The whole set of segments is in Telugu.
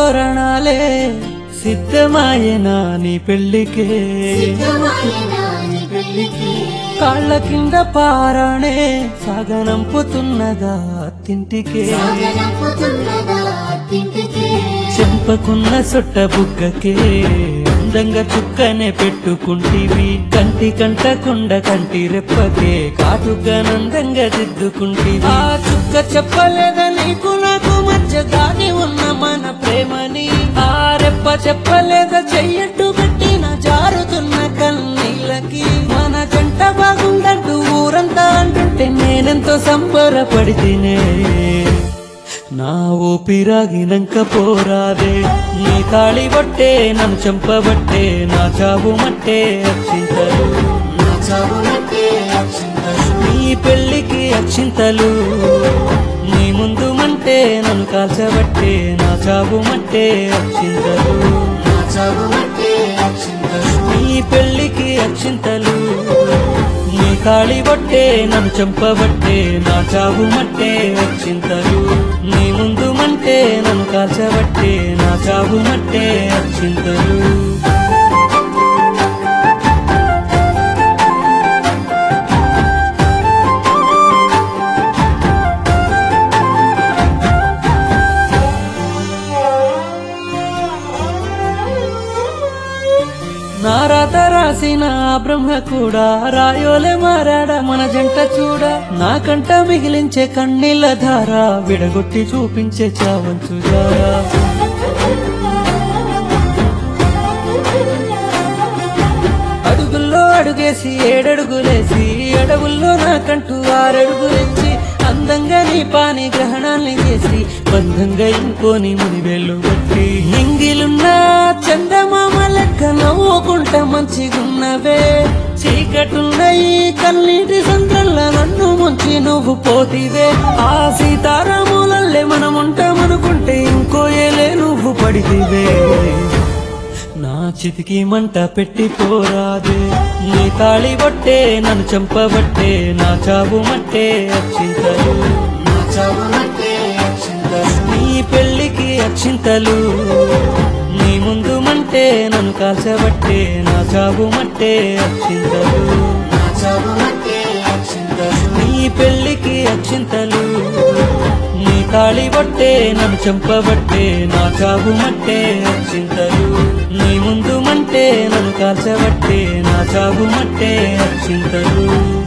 తోరణాలే సిద్ధమాయనా నీ పెళ్లికే సిద్ధమాయనా నీ పెళ్లికి కాళ్ళ కింద పారాణే సాగనంపుతున్నదా తింటికే సాగనంపుతున్నదా తింటికి చెంపకున్న సొట్ట బుగ్గకే అందంగా చుక్కనే పెట్టుకుంటివి కంటి కంటకుండ కంటి రెప్పకే కాటుకనందంగా దిద్దుకుంటివి ఆ చుక్క చెప్పలేదా నీకు నాకు మధ్య దాగి ఉన్న మన ప్రేమని ఆ రెప్ప చెప్పలేదా చెయ్యట్టు పెట్టిన జారుతున్న కన్నీళ్ళకి మన జంట బాగుందంటూ ఊరంతా అంటుంటే నేనెంతో సంబరపడితేనే నా ఊపిరాగినంక పోరాదే నీ తాళి బట్టే నన్ను చంపబట్టే నా చావు మట్టే అక్షింతలు నా చావు మట్టే అక్షింతలు నీ పెళ్లికి అక్షింతలు నీ ముందు మంటే నన్ను కాల్చబట్టే నా చావు మట్టే అక్షింతలు నా చావు మట్టే అక్షింతలు నీ పెళ్లికి అక్షింతలు నీ తాళి బట్టే నన్ను చంపబట్టే నా చావు మట్టే అక్షింతలు నీ ముందు మంటే నన్ను కాల్చబట్టే నా చావు మట్టే అక్షింతలు నా రాత రాసిన ఆ బ్రహ్మ కూడా రాయోలే మారాడా మన జంట చూడ నాకంట మిగిలించే కన్నీళ్ళ ధార విడగొట్టి చూపించే చావంచు జారా అడుగుల్లో అడుగేసి ఏడడుగులేసి అడవుల్లో నాకంటూ ఆరడుగులించి అందంగా నీ పాని గ్రహణాల్ని చేసి బంధంగా ఇంకోని మునివేళ్ళు బట్టి నింగిలున్న చందమామ లెక్క నవ్వుకుంటా మంచిగున్నవే చీకటున్న ఈ కన్నీటి సంద్రంలో నన్ను ముంచి నువ్వు పోతివే ఆ సీతారాములల్లే మనం ఉంటామనుకుంటే ఇంకో ఏలే నువ్వు పడితివే నా చితికి మంట పెట్టి పోరాదే నీ తాళి బట్టే నన్ను చంపబట్టే నా చావు మట్టే అక్షింతలు నా చావు మట్టే అక్షింతలు నీ పెళ్లికి అక్షింతలు నీ ముందు మంటే నన్ను కాల్చబట్టే నా చావు మట్టే అక్షింతలు నా చావు మట్టే అక్షింతలు నీ పెళ్లికి అక్షింతలు నీ తాళి బట్టే నన్ను చంపబట్టే నా చావు మట్టే అక్షింతలు నీ ముందు మంటే నన్ను కాల్చబట్టే నా చావు మట్టే అక్షింతలు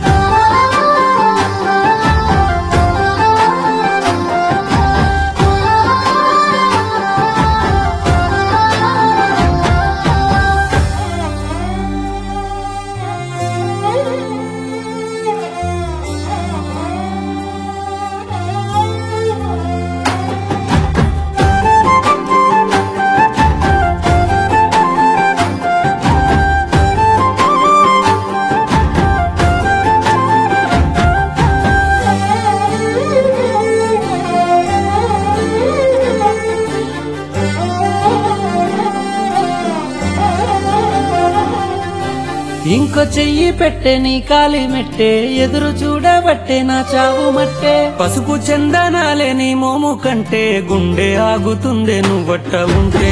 ఇంకో చెయ్యి పెట్టే నీ కాలి మెట్టే ఎదురు చూడబట్టే నా చావు మట్టే పసుపు చందనాలే నీ మోము కంటే గుండె ఆగుతుందే నువ్వట్ట ఉంటే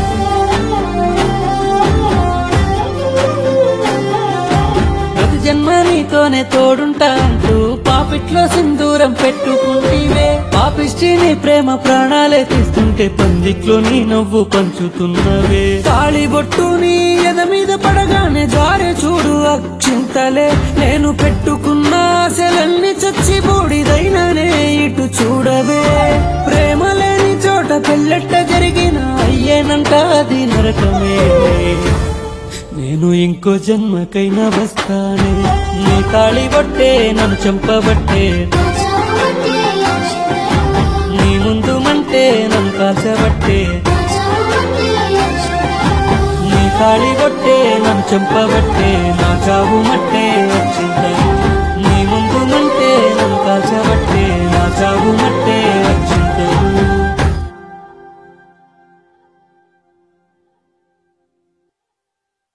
ప్రతి జన్మ నీతోనే తోడుంటా అంటూ పాపిట్లో సింధూరం పెట్టుకుంటీవే పాపిష్టి నీ ప్రేమ ప్రాణాలే తీస్తుంటే పందిట్లో నీ నవ్వు పంచుతున్నవే తాళి బొట్టు నీ ఎద మీద పడగానే జారే చూడు అక్షింతలే నేను పెట్టుకున్న ఆశలన్నీ చచ్చి బూడిదైననే ఇటు చూడవే ప్రేమ లేని చోట పెళ్ళెట్ట జరిగిన అయ్యేనంట అది నరకమే నేను ఇంకో జన్మకైనా వస్తానే నీ తాళి బట్టే నన్ను చంపబట్టే నీ ముందు మంటే నన్ను కాల్చబట్టే నీ తాళి బట్టే నన్ను చంపబట్టే నా చావు మట్టే వచ్చింద